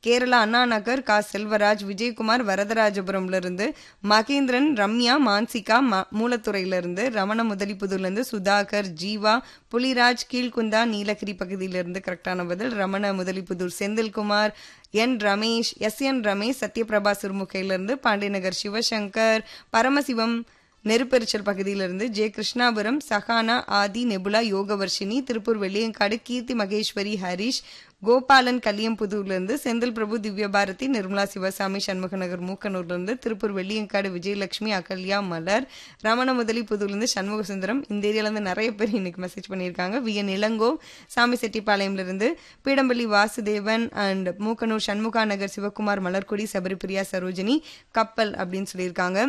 கேரளா அண்ணா நகர் கா செல்வராஜ் விஜயகுமார் வரதராஜபுரம்ல இருந்து மகேந்திரன் ரம்யா மான்சிகா ம மூலத்துறையில இருந்து ரமண முதலிப்புதூர்ல இருந்து சுதாகர் ஜீவா புலிராஜ் கீழ்குந்தா நீலகிரி பகுதியில இருந்து கரெக்டான பதில் Ramana Mudalipudur Senthilkumar N Ramesh S N Ramesh Sathyaprabha சிறுமுகையிலிருந்து பாண்டியநகர் சிவசங்கர் பரமசிவம் நெருப்பெரிச்சல் பகுதியிலிருந்து ஜே கிருஷ்ணாபுரம் சஹானா ஆதி நெபுலா யோகவர்ஷினி திருப்பூர் வெள்ளியங்காடு கீர்த்தி மகேஸ்வரி ஹரிஷ் கோபாலன் கல்லியம்புதூர்லேருந்து செந்தில் பிரபு திவ்யபாரதி நிர்மலா சிவசாமி சண்முகநகர் மூக்கனூர்லேருந்து திருப்பூர் வெள்ளியங்காடு விஜயலட்சுமி அகல்யா மலர் ரமண முதலி புதூர்லேருந்து சண்முக சுந்தரம் இந்த ஏரியாலேருந்து நிறைய பேர் இன்னைக்கு மெசேஜ் பண்ணியிருக்காங்க வி என் இளங்கோ சாமி செட்டிப்பாளையம்லேருந்து பீடம்பள்ளி வாசுதேவன் அண்ட் மூக்கனூர் சண்முகா நகர் சிவகுமார் மலர்கொடி சபரிபிரியா சரோஜினி கப்பல் அப்படின்னு சொல்லியிருக்காங்க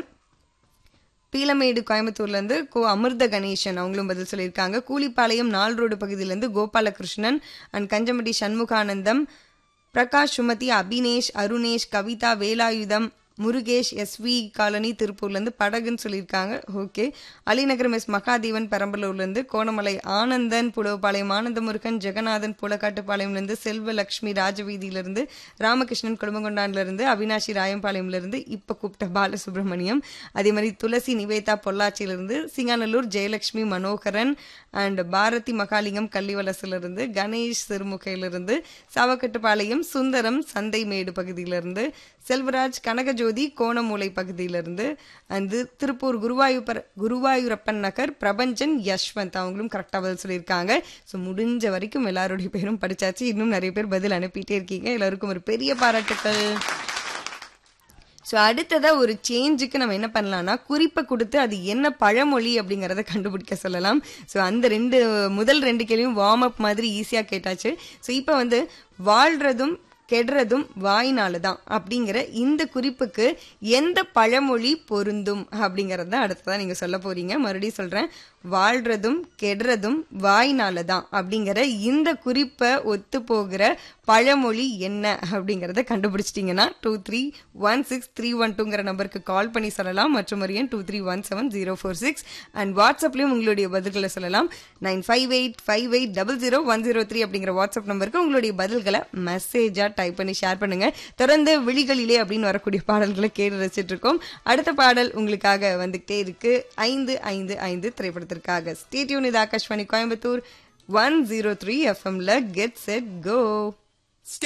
பீலமேடு கோயம்புத்தூர்லேருந்து கோ அமிர்த கணேசன் அவங்களும் பதில் சொல்லியிருக்காங்க கூலிப்பாளையம் நால் ரோடு பகுதியிலேருந்து Gopalakrishnan and Kanjampatti Shanmuganandam Prakash Sumathi Abinesh Arunesh Kavitha Velayutham Murugesh SV colony திருப்பூர்லேருந்து படகுன்னு சொல்லியிருக்காங்க ஓகே அலிநகரம் எஸ் மகாதேவன் பெரம்பலூர்லேருந்து கோணமலை ஆனந்தன் புலவபாளையம் ஆனந்த முருகன் ஜெகநாதன் புலக்காட்டுப்பாளையம்லேருந்து செல்வலக்ஷ்மி ராஜவீதியிலிருந்து ராமகிருஷ்ணன் குடும்பங்கொண்டான்லேருந்து அவினாஷி ராயம்பாளையம்லேருந்து இப்போ கூப்பிட்ட பாலசுப்ரமணியம் அதே மாதிரி துளசி நிவேதா பொள்ளாச்சியிலிருந்து சிங்காநல்லூர் ஜெயலட்சுமி மனோகரன் அண்ட் பாரதி மகாலிங்கம் கள்ளிவலசிலிருந்து கணேஷ் சிறுமுகையிலிருந்து சாவக்கட்டுப்பாளையம் சுந்தரம் சந்தைமேடு பகுதியிலிருந்து செல்வராஜ் கனகஜோதி கோணமூலை பகுதியிலிருந்து அந்த திருப்பூர் குருவாயூர் குருவாயூரப்பன் நகர் பிரபஞ்சன் யஷ்வந்த் அவங்களும் கரெக்டாக பதில் சொல்லியிருக்காங்க ஸோ முடிஞ்ச வரைக்கும் எல்லாருடைய பேரும் படிச்சாச்சு இன்னும் நிறைய பேர் பதில் அனுப்பிட்டே இருக்கீங்க எல்லாருக்கும் ஒரு பெரிய பாராட்டுக்கள் ஸோ அடுத்ததா ஒரு சேஞ்சுக்கு நம்ம என்ன பண்ணலாம்னா குறிப்பை கொடுத்து அது என்ன பழமொழி அப்படிங்கறத கண்டுபிடிக்க சொல்லலாம் ஸோ அந்த ரெண்டு முதல் ரெண்டு கேள்வியும் வார்ம் அப் மாதிரி ஈஸியாக கேட்டாச்சு ஸோ இப்போ வந்து வாழ்றதும் கெடுறதும் வாய்னால தான் அப்படிங்கிற இந்த குறிப்புக்கு எந்த பழமொழி பொருந்தும் அப்படிங்கறத அடுத்ததான் நீங்க சொல்ல போறீங்க மறுபடியும் சொல்றேன் வாழ்றதும் கெடுறதும் வாய்னால தான் அப்படிங்கிற இந்த குறிப்பை ஒத்து போகிற பழமொழி என்ன அப்படிங்கறத கண்டுபிடிச்சிட்டீங்கன்னா two three one six three one டூங்கிற நம்பருக்கு கால் பண்ணி சொல்லலாம் மற்றும் ஒரு எண் two three one seven zero four six and வாட்ஸ்அப்லயும் உங்களுடைய பதில்களை சொல்லலாம் nine five eight five eight double zero one zero three அப்படிங்கிற வாட்ஸ்அப் நம்பருக்கு உங்களுடைய பதில்களை மெசேஜா டைப் பண்ணி ஷேர் பண்ணுங்க தொடர்ந்து விழிகளிலே அப்படின்னு வரக்கூடிய பாடல்களை கேட்டு ரசிச்சிட்டு இருக்கோம் அடுத்த பாடல் உங்களுக்காக வந்துகிட்டே இருக்கு ஐந்து ஐந்து ஐந்து திரைப்படத்திற்காக ஸ்டேட்யூன் இது Akashvani Coimbatore one zero three எஃப்எம்ல கெட் செட் கோ